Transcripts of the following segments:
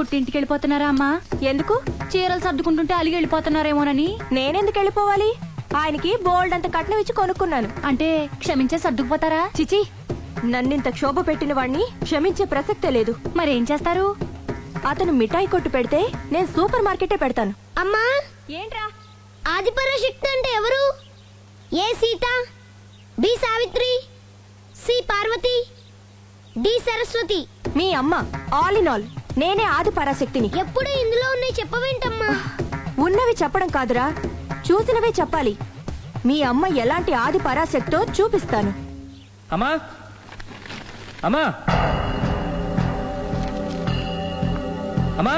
పుట్టింటికి వెళ్ళిపోతున్నారా అమ్మా ఎందుకు చీరలు సర్దుకుంటుంటే అలిగి వెళ్ళిపోతున్నారేమోనని నేనెందుకు వెళ్ళిపోవాలి ఆయనకి బోల్డ్ అంత కట్నం ఇచ్చి కొనుక్కున్నాను అంటే క్షమించే సర్దుకుపోతారా చిచి నన్నింత క్షోభ పెట్టిన వాణ్ణి క్షమించే ప్రసక్తే లేదు మరేం చేస్తారు అతను మిఠాయి కొట్టు పెడితే నేను సూపర్ మార్కెటే పెడతాను అమ్మా ఏంట్రా ఆదిపరాశక్తి అంటే ఎవరు A Sita B Savitri C Parvati D Saraswati మీ అమ్మ ఆల్ ఇన్ ఆల్ నేనే ఆది పరాశక్తిని ఎప్పుడు ఇందులో ఉన్నాయి చెప్పవేంటమ్మా ఉన్నవి చెప్పడం కాదురా చూసినవే చెప్పాలి మీ అమ్మ ఎలాంటి ఆది పరాశక్తో చూపిస్తాను అమ్మా అమ్మా అమ్మా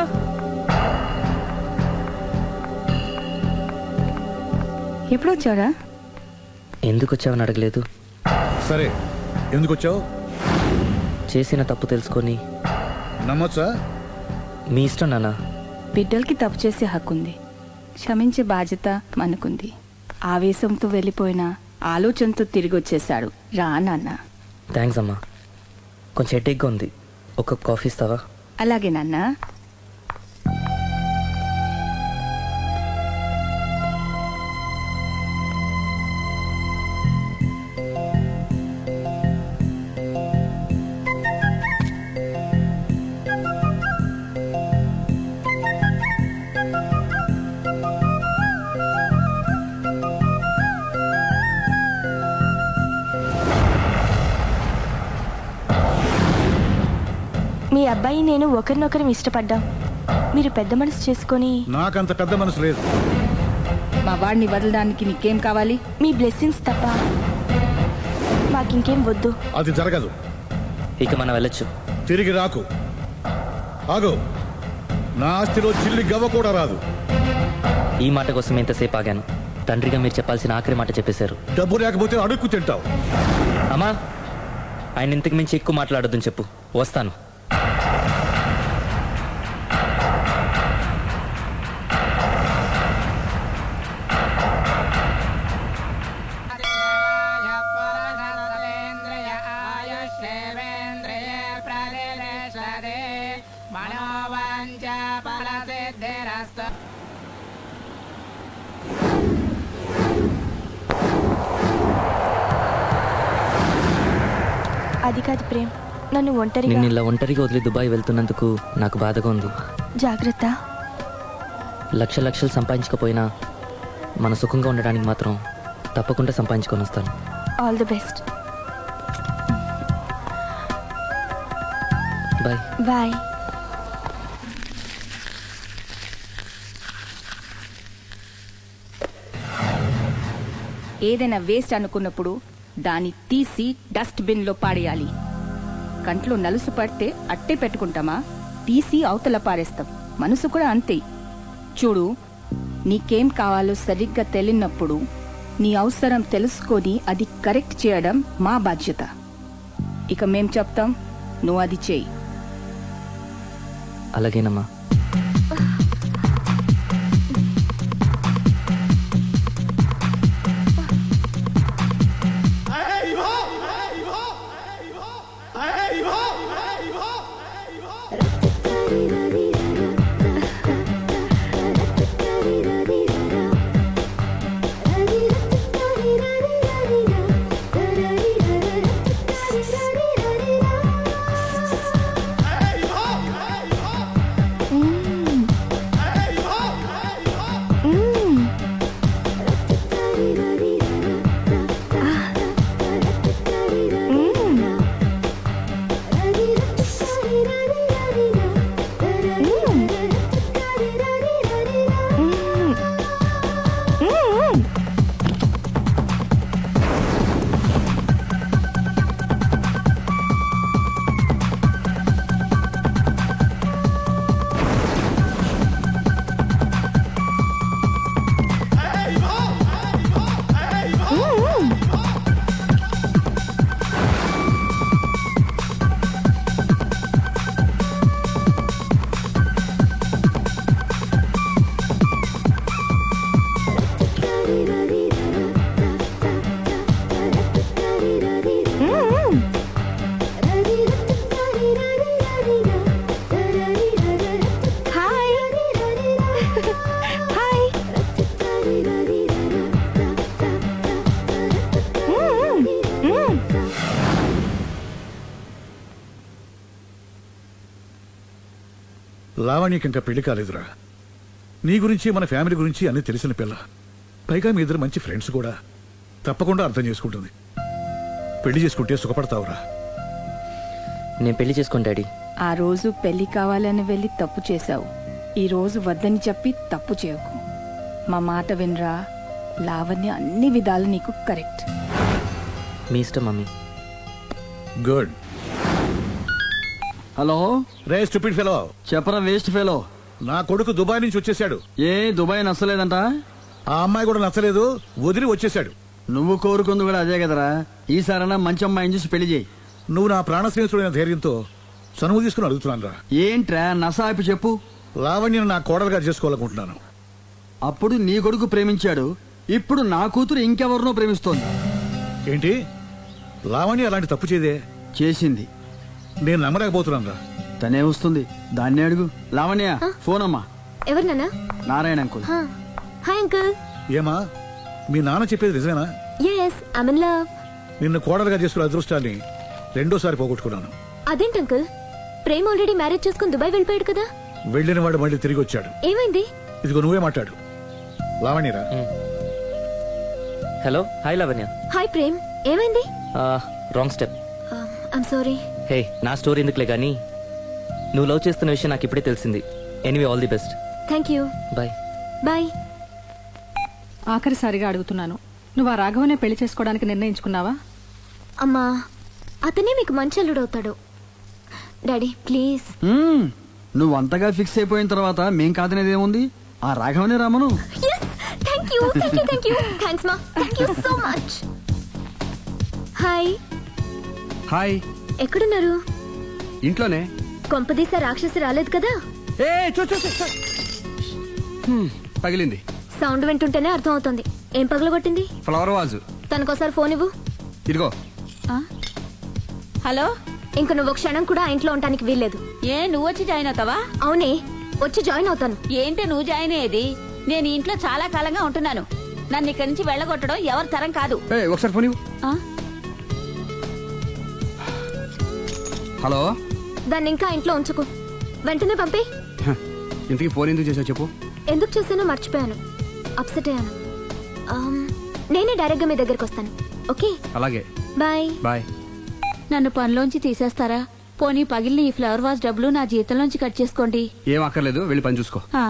ఎప్పుడు వచ్చారా ఎందుకు వచ్చావని అడగలేదు సరే ఎందుకు వచ్చావు చేసిన తప్పు తెలుసుకొని నమ్మొచ్చా మీ ఇష్టం నాన్న బిడ్డలకి తప్పు చేసే హక్కు ఉంది క్షమించే బాధ్యత మనకుంది ఆవేశంతో వెళ్ళిపోయిన ఆలోచనతో తిరిగి వచ్చేశాడు రా నాన్న థ్యాంక్స్ అమ్మా కొంచెం హెడేక్గా ఉంది ఒక కాఫీ ఇస్తావా అలాగే నాన్న మీ అబ్బాయి నేను ఒకరినొకరం ఇష్టపడ్డాం మీరు పెద్ద మనసు చేసుకొని నాకంత పెద్ద మనసు లేదు మా వాడిని వదలడానికి నీకేం కావాలి మీ బ్లెస్సింగ్స్ తప్ప మాకింకేం వద్దు అది జరగదు ఇక మనం వెళ్ళొచ్చు తిరిగి రాకు ఆగు నా ఆస్తిలో చిల్లి గవ్వ కూడా రాదు ఈ మాట కోసం ఎంతసేపు ఆగాను తండ్రిగా మీరు చెప్పాల్సిన ఆఖరి మాట చెప్పేశారు డబ్బు లేకపోతే అడుక్కు తింటావు అమ్మా ఆయన ఇంతకు మించి ఎక్కువ మాట్లాడొద్దని చెప్పు వస్తాను అది కాదు ప్రేమ్ నన్ను ఒంటరిగా నిన్ను ఇలా ఒంటరిగా వదిలి దుబాయ్ వెళ్తున్నందుకు నాకు బాధగా ఉంది జాగ్రత్త లక్ష లక్షలు సంపాదించకపోయినా మన సుఖంగా ఉండడానికి మాత్రం తప్పకుండా సంపాదించుకొని వస్తాను all the best bye bye ఏదైనా వేస్ట్ అనుకున్నప్పుడు దాన్ని తీసి డస్ట్ బిన్ లో పాడేయాలి కంట్లో నలుసు పడితే అట్టే పెట్టుకుంటామా తీసి అవతల పారేస్తాం మనసు కూడా అంతే చూడు నీకేం కావాలో సరిగ్గా తెలియనప్పుడు నీ అవసరం తెలుసుకొని అది కరెక్ట్ చేయడం మా బాధ్యత ఇక మేం చెప్తాం నువ్వు అది చేయి అలాగేనమ్మా లావణ్యకి ఇంకా పెళ్లి కాలేదురా నీ గురించి మన ఫ్యామిలీ గురించి అన్ని తెలిసిన పిల్ల పైగా మీ ఇద్దరు మంచి ఫ్రెండ్స్ కూడా తప్పకుండా అర్థం చేసుకుంటుంది పెళ్లి చేసుకుంటే సుఖపడతావురా నేను పెళ్లి చేసుకోండి డాడీ ఆ రోజు పెళ్లి కావాలని వెళ్ళి తప్పు చేశావు ఈ రోజు వద్దని చెప్పి తప్పు చేయకు మా మాట వినరా లావణ్య అన్ని విధాలు నీకు కరెక్ట్ మీ ఇష్టం మమ్మీ గుడ్ హలో రే స్టూపిడ్ ఫెలో చెప్పరా వేస్ట్ ఫెలో నా కొడుకు దుబాయ్ నుంచి వచ్చేసాడు ఏ దుబాయ్ నచ్చలేదంట ఆ అమ్మాయి కూడా నచ్చలేదు వదిలి వచ్చేసాడు నువ్వు కోరుకుంది కూడా అదే కదరా ఈసారైనా మంచి అమ్మాయిని చూసి పెళ్లి చేయి నువ్వు నా ప్రాణ స్నేహితుడైన ధైర్యంతో చనువు తీసుకుని అడుగుతున్నాను రా ఏంట్రా నసాపి చెప్పు లావణ్యను నా కోడలుగా చేసుకోవాలనుకుంటున్నాను అప్పుడు నీ కొడుకు ప్రేమించాడు ఇప్పుడు నా కూతురు ఇంకెవరినో ప్రేమిస్తోంది ఏంటి లావణ్య అలాంటి తప్పు చేయదే చేసింది నేను నమ్మలేకపోతున్నాను రా తనే వస్తుంది దాన్ని అడుగు లావణ్య ఫోన్ అమ్మా ఎవరు నాన్న నారాయణ అంకుల్ హాయ్ అంకుల్ ఏమా మీ నాన్న చెప్పేది నిజమేనా ఎస్ ఐమ్ ఇన్ లవ్ నిన్ను కోడలుగా చేసుకునే అదృష్టాన్ని రెండోసారి పోగొట్టుకున్నాను అదేంటి అంకుల్ ప్రేమ్ ఆల్రెడీ మ్యారేజ్ చేసుకుని దుబాయ్ వెళ్ళిపోయాడు కదా వెళ్ళిన వాడు మళ్ళీ తిరిగి వచ్చాడు ఏమైంది ఇదిగో నువ్వే మాట్లాడు లావణ్యరా hello hi Lavanya hi Prem ఏమైంది wrong step I'm sorry hey నా స్టోరీ ఎందుకులే కానీ నువ్వు లవ్ చేస్తున్న విషయం నాకు ఇప్పుడే తెలిసింది anyway all the best thank you bye bye ఆఖరిసారిగా అడుగుతున్నాను నువ్వు ఆ రాఘవనే పెళ్లి చేసుకోవడానికి నిర్ణయించుకున్నావా అమ్మా అతనే మీకు మంచి అల్లుడు అవుతాడు డాడీ ప్లీజ్ మ్మ్. నువ్వు అంతగా ఫిక్స్ అయిపోయిన తర్వాత మేం కాదనేది ఏముంది ఆ రాఘవనే రామను thank you thank you thank you thanks మా thank you so much hi hi ఎక్కడున్నారు ఇంట్లోనే కొంపదీస రాక్షసి రాలేదు కదా ఏ చూ చూ, చూ, చూ. హ్మ్, పగిలింది సౌండ్ వింటుంటేనే అర్థం అవుతుంది ఏం పగలగొట్టింది ఫ్లవర్ వాజు తనకోసారి ఫోన్ ఇవ్వు ఇదిగో హలో ఇంక నువ్వు క్షణం కూడా ఆ ఇంట్లో ఉండటానికి వీల్లేదు ఏ నువ్వు వచ్చి జాయిన్ అవుతావా అవునే వచ్చి జాయిన్ అవుతాను ఏంటి నువ్వు జాయిన్ అయ్యేది నేను ఈ ఇంట్లో చాలా కాలంగా ఉంటున్నాను నన్ను ఇక్కడి నుంచి వెళ్ళగొట్టడం ఎవరి తరం కాదు ఏ ఒకసారి ఫోన్ ఇవ్వు. ఆ? హలో దాన్ని ఇంకా ఇంట్లో ఉంచుకో వెంటనే పంపి హ, ఇంతకీ ఫోన్ ఎందుకు చేసావు చెప్పు ఎందుకు చేసానో మర్చిపోయాను అప్సెట్ అయ్యాను ఆమ్, నేనే డైరెక్ట్ గా మీ దగ్గరికి వస్తాను ఓకే అలాగే బాయ్ బాయ్ నన్ను పనిలోంచి తీసేస్తారా పోనీ పగిలిన ఈ ఫ్లవర్ వాజ్ డబ్బులు నా జీతంలోంచి కట్ చేసుకోండి ఏం అక్కర్లేదు వెళ్ళి పని చూసుకో ఆ.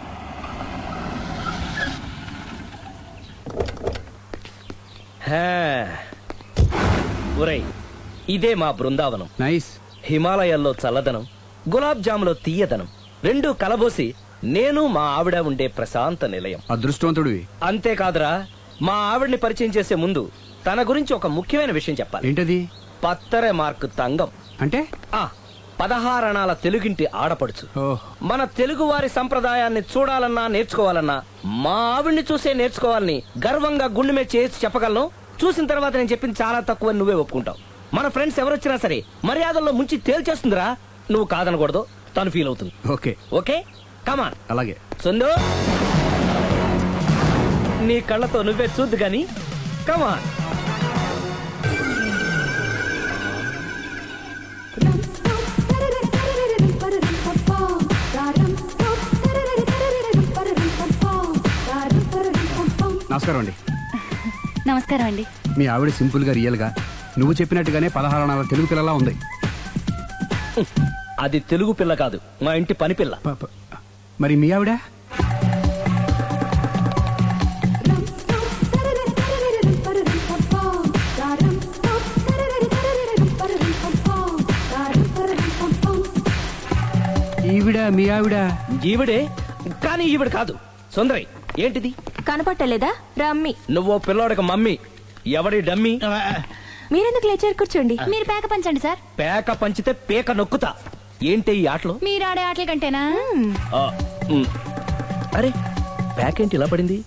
ఒరేయ్ ఇదే మా బృందావనం నైస్ హిమాలయాల్లో చల్లదనం గులాబ్ జాములో తీయదనం రెండు కలబోసి నేను మా ఆవిడ ఉండే ప్రశాంత నిలయం అదృష్టవంతుడివి అంతేకాదురా మా ఆవిడ్ని పరిచయం చేసే ముందు తన గురించి ఒక ముఖ్యమైన విషయం చెప్పాలి ఏంటది పత్తర మార్కు తంగం అంటే ఆ పదహారణాల తెలుగింటి ఆడపడుచు ఓహ్ మన తెలుగువారి సంప్రదాయాన్ని చూడాలన్నా నేర్చుకోవాలన్నా మా ఆవిడ్ని చూసే నేర్చుకోవాలని గర్వంగా గుండె మీద చేసి చెప్పగలను చూసిన తర్వాత నేను చెప్పింది చాలా తక్కువ అని నువ్వే ఒప్పుకుంటావు మన ఫ్రెండ్స్ ఎవరొచ్చినా సరే మర్యాదల్లో ముంచి తేల్చేస్తుందిరా నువ్వు కాదనకూడదు తను ఫీల్ అవుతుంది ఓకే ఓకే కమాన్ అలాగే సుందు నీ కళ్ళతో నువ్వే చూద్దు గాని కమాన్ నమస్కారం అండి నమస్కారం అండి మీ ఆవిడ సింపుల్ గా రియల్ గా నువ్వు చెప్పినట్టుగానే పదహారు నాలుగు తెలుగు పిల్లలా ఉంది అది తెలుగు పిల్ల కాదు మా ఇంటి పని పిల్ల ప- ప- మరి మీ ఆవిడ ఈవిడ మీ ఆవిడ ఈవిడే కానీ ఈవిడ కాదు సుందరి ఏంటిది కనపట్టలేదా రమ్మి నువ్వు పిల్లోడికి మమ్మీ ఎవడి డమ్మీ మీరెందుకు లేచారు కూర్చోండి మీరు పేక పంచండి సార్ పేక పంచితే పేక నొక్కుతా ఏంటి ఈ ఆటలు మీరు ఆడే ఆటల కంటేనా ఆ, ఉమ్. అరే ప్యాక్ ఏంటి ఇలా పడింది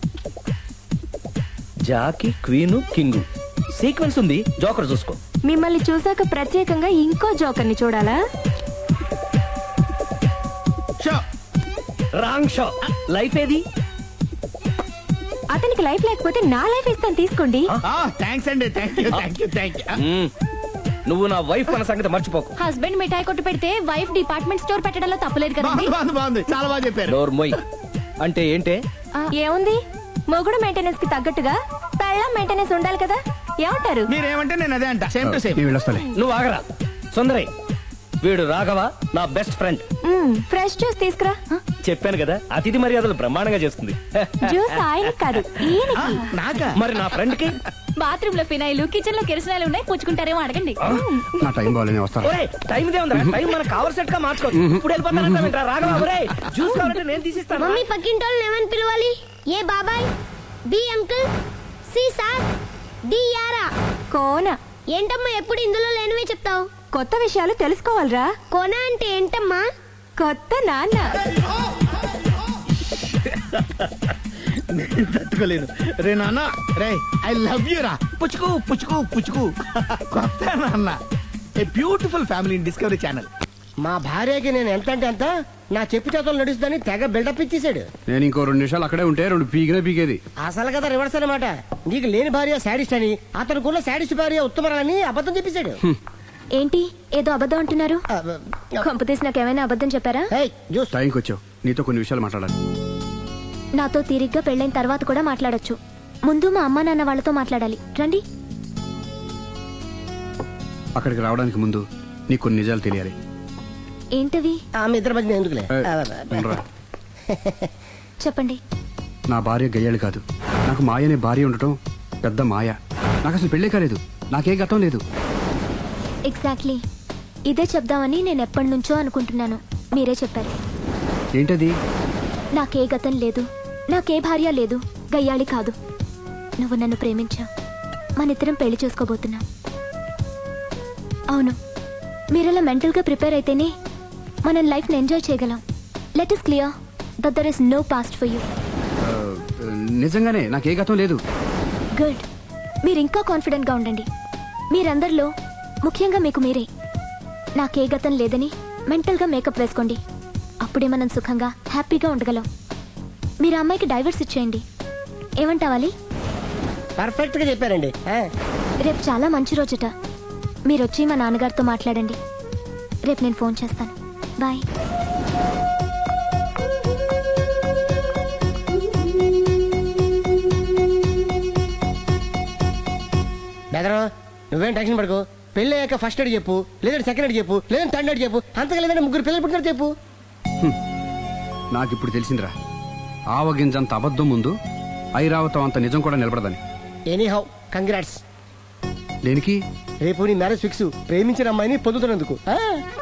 జాకి క్వీను కింగు సీక్వెన్స్ ఉంది జోకర్ చూసుకో మిమ్మల్ని చూసాక ప్రత్యేకంగా ఇంకో జోకర్ని చూడాలా రాంగ్ షో లైఫ్ ఏది అతనికి లైఫ్ లేకపోతే నా లైఫ్ ఇస్తాను తీసుకోండి థ్యాంక్స్ అండి thank you thank you thank you మ్మ్. నువ్వు నా వైఫ్ అన్న సంగతి మర్చిపోకు హస్బెండ్ మిఠాయి కొట్టు పెడితే వైఫ్ డిపార్ట్మెంట్ స్టోర్ పెట్టడంలో తప్పలేదు కదండి బాగుంది బాగుంది చాలా బాగా చెప్పారు డోర్ మొయ్ అంటే ఏంటే ఏముంది మొగుడు మెయింటెనెన్స్ కి తగ్గట్టుగా పెళ్ళం మెయింటెనెన్స్ ఉండాలి కదా ఏమంటారు మీరేమంటే నేను అదే అంట సేమ్ టు సేమ్ నేను వెళ్ళొస్తాలే నువ్వు ఆగరా సుందరై వీడు రాఘవ నా బెస్ట్ ఫ్రెండ్ మ్మ్, ఫ్రెష్ జ్యూస్ తీసుకురా చెప్పాను కదా అతిథి మర్యాదలు బ్రహ్మాండంగా చేస్తుంది జ్యూస్ ఆయనకి కాదు ఈయనకి నాకా మరి నా ఫ్రెండ్ కి బాత్రూమ్ లో ఫినాయిల్ కిచెన్ లో కిరసనాయిలు ఉన్నాయి పుచ్చుకుంటారేమో అడగండి నా టైం బాగాలేని వస్తాను ఒరే టైం ఇదే ఉందా టైం మనకు కావలసినట్టు గా మార్చుకోవచ్చు ఇప్పుడు వెళ్ళిపోతానంట వింటరా రాఘవ ఒరే జ్యూస్ కావాలంటే నేను తీసిస్తాను మమ్మీ పక్కింటోళ్ళని ఏమని పిలవాలి ఏ బాబాయ్ B uncle C sir D యారా కోన ఏంటమ్మా ఎప్పుడు ఇందులో లేనివే చెప్తావు కొత్త విషయాలు తెలుసుకోవాలిరా కోన అంటే ఏంటమ్మా కొత్త నాన్న తట్టుకోలేను రే నాన్న రే ఐ లవ్ యూ రా పుచ్చుకు పుచ్చుకు పుచ్చుకు కొత్త నాన్న a beautiful family in Discovery channel మా భార్యకి నేను ఎంత అంటే అంత నా చెప్పు చేతులు నడుస్తుందని తెగ బిల్డప్ ఇచ్చేసాడు నేను ఇంకో రెండు నిమిషాలు అక్కడే ఉంటే రెండు పీకినే పీకేది అసలు కదా రివర్స్ అనమాట నీకు లేని భార్య శాడిస్ట్ అని అతనుకున్న శాడిస్ట్ భార్య ఉత్తమరాలని అబద్ధం చెప్పేశాడు ఏంటి ఏదో అబద్ధం అంటున్నారు కొంపతీసి నాకేమైనా అబద్ధం చెప్పారా టైంకి వచ్చావు నీతో కొన్ని విషయాలు మాట్లాడాలి నాతో తీరిగ్గా పెళ్ళైన తర్వాత కూడా మాట్లాడొచ్చు ముందు మా అమ్మా నాన్న వాళ్ళతో మాట్లాడాలి రండి అక్కడికి రావడానికి ముందు నీకు కొన్ని నిజాలు తెలియాలి ఏంటవి ఆమె ఇద్దరి మధ్య ఎందుకులే ఏ, ఉండరా. చెప్పండి నా భార్య గయ్యాళ్ళు కాదు నాకు మాయ అనే భార్య ఉండటం పెద్ద మాయ నాకు అసలు పెళ్ళే కాలేదు నాకే గతం లేదు ఎగ్జాక్ట్లీ ఇదే చెప్దామని నేను ఎప్పటి నుంచో అనుకుంటున్నాను మీరే చెప్పారు ఏంటది నాకే గతం లేదు నాకే భార్య లేదు గయ్యాళి కాదు నువ్వు నన్ను ప్రేమించావు మనిద్దరం పెళ్లి చేసుకోబోతున్నాం అవును మీరలా మెంటల్గా ప్రిపేర్ అయితేనే మనం లైఫ్ని ఎంజాయ్ చేయగలం let is clear that there is no past for you ఆ, నిజంగానే నాకే గతం లేదు గుడ్ మీరు ఇంకా కాన్ఫిడెంట్గా ఉండండి మీరందరిలో ముఖ్యంగా మీకు మీరే నాకే గతం లేదని మెంటల్గా మేకప్ వేసుకోండి అప్పుడే మనం సుఖంగా హ్యాపీగా ఉండగలం మీరు ఆ అమ్మాయికి డైవర్స్ ఇచ్చేయండి ఏమంటావాలి పర్ఫెక్ట్ గా చెప్పారండి ఆ. రేపు చాలా మంచి రోజుట మీరు వచ్చి మా నాన్నగారితో మాట్లాడండి రేపు నేను ఫోన్ చేస్తాను బాయ్ బెదరు నువ్వేం టెన్షన్ పడుకో పెళ్ళి అయ్యాక ఫస్ట్ ఎయిడ్ చెప్పు లేదంటే సెకండ్ ఎయిడ్ చెప్పు లేదంటే థర్డ్ ఎయిడ్ చెప్పు అంతగా లేదంటే ముగ్గురు పిల్లలు పుట్టినట్టు చెప్పు నాకు ఇప్పుడు తెలిసిందిరా ఆవగింజంత అబద్ధం ముందు ఐరావతం అంత నిజం కూడా నిలబడదని ఎనీ హౌ కంగ్రాట్స్ దేనికి రేపు నీ మ్యారేజ్ ఫిక్స్ ప్రేమించిన అమ్మాయిని పొందుతున్నందుకు ఆ?